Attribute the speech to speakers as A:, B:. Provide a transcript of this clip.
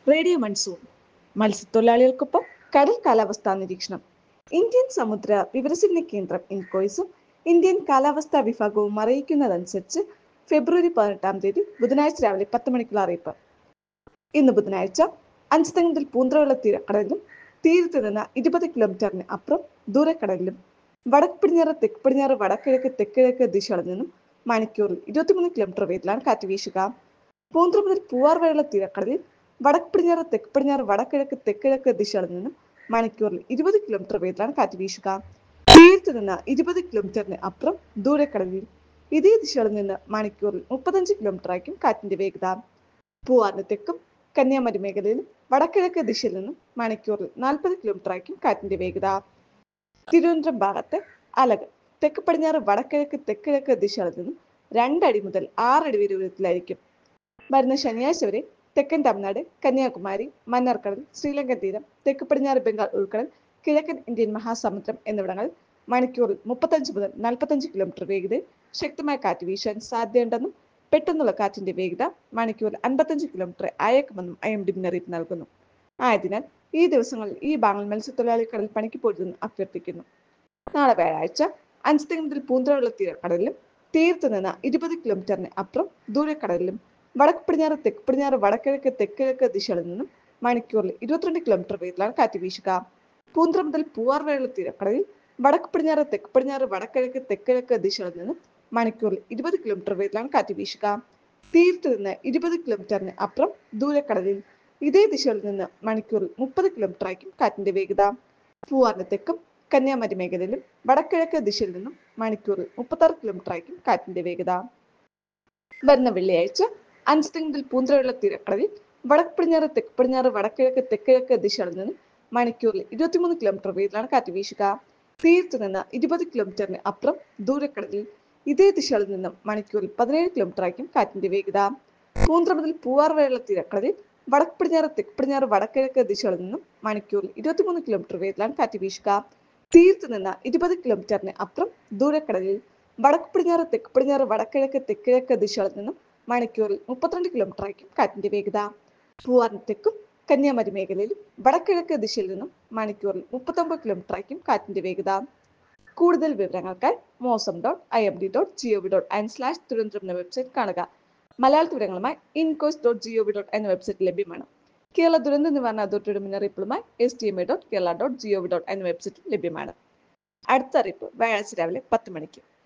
A: radio monsoon മത്സ്യത്തൊഴിലാളികൾക്കൊപ്പം കടൽ കാലാവസ്ഥാ നിരീക്ഷണം ഇന്ത്യൻ സമുദ്ര വിവരസേന കേന്ദ്രം ഇൻകോയ്സും ഇന്ത്യൻ കാലാവസ്ഥാ വിഭാഗവും അറിയിക്കുന്നതനുസരിച്ച് ഫെബ്രുവരി പതിനെട്ടാം തീയതി ബുധനാഴ്ച രാവിലെ പത്ത് മണിക്കുള്ള അറിയിപ്പ് ഇന്ന് ബുധനാഴ്ച അഞ്ച് മുതൽ പൂന്തറവെള്ള തീരക്കടലിലും തീരത്ത് നിന്ന് ഇരുപത് കിലോമീറ്ററിന് അപ്പുറം ദൂരക്കടലിലും വടക്ക് പടിഞ്ഞാറ് തെക്ക് പടിഞ്ഞാറ് വടക്കിഴക്ക് തെക്കിഴക്ക് ദിശകളിൽ നിന്നും മണിക്കൂറിൽ ഇരുപത്തിമൂന്ന് കിലോമീറ്റർ വേഗത്തിലാണ് കാറ്റ് വീശുക പൂന്തറ മുതൽ പൂവാർ വരെയുള്ള തീരക്കടലിൽ വടക്ക് പടിഞ്ഞാറ് തെക്ക് പടിഞ്ഞാറ് വടക്കിഴക്ക് തെക്കിഴക്ക് ദിശകളിൽ നിന്നും മണിക്കൂറിൽ ഇരുപത് കിലോമീറ്റർ വേഗത്തിലാണ് കാറ്റ് വീശുക തീരത്ത് നിന്ന് ഇരുപത് കിലോമീറ്ററിന് അപ്പുറം ദൂരക്കടലിൽ ഇതേ ദിശകളിൽ നിന്ന് മണിക്കൂറിൽ മുപ്പത്തഞ്ച് കിലോമീറ്റർ ആയിരിക്കും കാറ്റിന്റെ വേഗത പൂവാറിന് തെക്കും കന്യാകുമാരി മേഖലയിലും വടക്കിഴക്ക് ദിശയിൽ നിന്നും മണിക്കൂറിൽ നാൽപ്പത് കിലോമീറ്റർ ആയിരിക്കും കാറ്റിന്റെ വേഗത തിരുവനന്തപുരം ഭാഗത്ത് അലകൾ തെക്ക് പടിഞ്ഞാറ് വടക്കിഴക്ക് തെക്കിഴക്ക് ദിശകളിൽ നിന്നും രണ്ടടി മുതൽ ആറടി വരെ ഉയരത്തിലായിരിക്കും വരുന്ന ശനിയാഴ്ച വരെ തെക്കൻ തമിഴ്നാട് കന്യാകുമാരി മന്നാർക്കടൽ ശ്രീലങ്കൻ തീരം തെക്ക് പടിഞ്ഞാറ് ബംഗാൾ ഉൾക്കടൽ കിഴക്കൻ ഇന്ത്യൻ മഹാസമുദ്രം എന്നിവിടങ്ങളിൽ മണിക്കൂറിൽ മുപ്പത്തഞ്ച് മുതൽ നാൽപ്പത്തഞ്ച് കിലോമീറ്റർ വേഗതയിൽ ശക്തമായ കാറ്റ് വീശാൻ സാധ്യതയുണ്ടെന്നും പെട്ടെന്നുള്ള കാറ്റിന്റെ വേഗത മണിക്കൂറിൽ അൻപത്തഞ്ച് കിലോമീറ്റർ അയക്കുമെന്നും ഐ എം ഡി മുന്നറിയിപ്പ് നൽകുന്നു ആയതിനാൽ ഈ ദിവസങ്ങളിൽ ഈ ഭാഗങ്ങൾ മത്സ്യത്തൊഴിലാളി കടൽ പണിക്ക് പോരുതെന്ന് അഭ്യർത്ഥിക്കുന്നു നാളെ വ്യാഴാഴ്ച അഞ്ച് മുതൽ പൂന്തറയുള്ള തീരക്കടലിലും തീരത്ത് നിന്ന് ഇരുപത് കിലോമീറ്ററിന് അപ്പുറം ദൂരക്കടലിലും വടക്ക് പടിഞ്ഞാറ് തെക്ക് പടിഞ്ഞാറ് വടക്കിഴക്ക് തെക്കിഴക്ക് ദിശകളിൽ നിന്നും മണിക്കൂറിൽ ഇരുപത്തിരണ്ട് കിലോമീറ്റർ വേഗത്തിലാണ് കാറ്റ് വീശുക പൂന്തറ മുതൽ പൂവാർ വരെയുള്ള തീരക്കടലിൽ വടക്ക് പടിഞ്ഞാറ് തെക്ക് പടിഞ്ഞാറ് വടക്കിഴക്ക് തെക്കിഴക്ക് ദിശകളിൽ നിന്നും മണിക്കൂറിൽ ഇരുപത് കിലോമീറ്റർ വേഗത്തിലാണ് കാറ്റ് വീശുക തീരത്ത് നിന്ന് ഇരുപത് കിലോമീറ്ററിന് അപ്പുറം ദൂരക്കടലിൽ ഇതേ ദിശയിൽ നിന്ന് മണിക്കൂറിൽ മുപ്പത് കിലോമീറ്റർ ആയിരിക്കും കാറ്റിന്റെ വേഗത പൂവാറിന് തെക്കും കന്യാകുമാരി മേഖലയിലും വടക്കിഴക്ക് ദിശയിൽ നിന്നും മണിക്കൂറിൽ മുപ്പത്താറ് കിലോമീറ്റർ ആയിരിക്കും കാറ്റിന്റെ വേഗത വരുന്ന വെള്ളിയാഴ്ച അഞ്ച് മുതൽ പൂന്തറയുള്ള തീരക്കടലിൽ വടക്ക് പടിഞ്ഞാറ് തെക്ക് പടിഞ്ഞാറ് വടക്കിഴക്ക് തെക്കിഴക്ക് ദിശകളിൽ നിന്നും മണിക്കൂറിൽ ഇരുപത്തിമൂന്ന് കിലോമീറ്റർ വേഗത്തിലാണ് കാറ്റ് വീശുക തീരത്ത് നിന്ന് ഇരുപത് കിലോമീറ്ററിന് അപ്പുറം ദൂരക്കടലിൽ ഇതേ ദിശകളിൽ നിന്നും മണിക്കൂറിൽ പതിനേഴ് കിലോമീറ്റർ ആയിരിക്കും കാറ്റിന്റെ വേഗത പൂന്തറ മുതൽ പൂവാർ വരെയുള്ള തീരക്കടലിൽ വടക്ക് പടിഞ്ഞാറ് തെക്ക് പടിഞ്ഞാറ് വടക്കിഴക്ക് ദിശകളിൽ നിന്നും മണിക്കൂറിൽ ഇരുപത്തിമൂന്ന് കിലോമീറ്റർ വേഗത്തിലാണ് കാറ്റ് വീശുക തീരത്ത് നിന്ന് ഇരുപത് കിലോമീറ്ററിന് അപ്പുറം ദൂരക്കടലിൽ വടക്ക് പടിഞ്ഞാറ് തെക്ക് പടിഞ്ഞാറ് വടക്കിഴക്ക് തെക്കിഴക്ക് ദിശകളിൽ നിന്നും മണിക്കൂറിൽ മുപ്പത്തിരണ്ട് കിലോമീറ്റർ ആയിരിക്കും കാറ്റിന്റെ വേഗത പൂവാറിന് തെക്കും കന്യാകുമാരി മേഖലയിലും വടക്കിഴക്ക് ദിശയിൽ നിന്നും മണിക്കൂറിൽ മുപ്പത്തൊമ്പത് കിലോമീറ്റർ ആയിരിക്കും കാറ്റിന്റെ വേഗത കൂടുതൽ വിവരങ്ങൾക്കായി mausam dot I M D dot G O V dot in slash Thiruvananthapuram എന്ന വെബ്സൈറ്റ് കാണുക മലയാള വിവരങ്ങളുമായി INCOIS dot G O V dot എന്ന വെബ്സൈറ്റ് ലഭ്യമാണ് കേരള ദുരന്ത നിവാരണ അതോറിറ്റിയുടെ മുന്നറിയിപ്പുകളുമായി S T M A dot Kerala dot G O V dot എന്ന വെബ്സൈറ്റ് ലഭ്യമാണ് അടുത്ത അറിയിപ്പ് വ്യാഴാഴ്ച രാവിലെ പത്ത് മണിക്ക്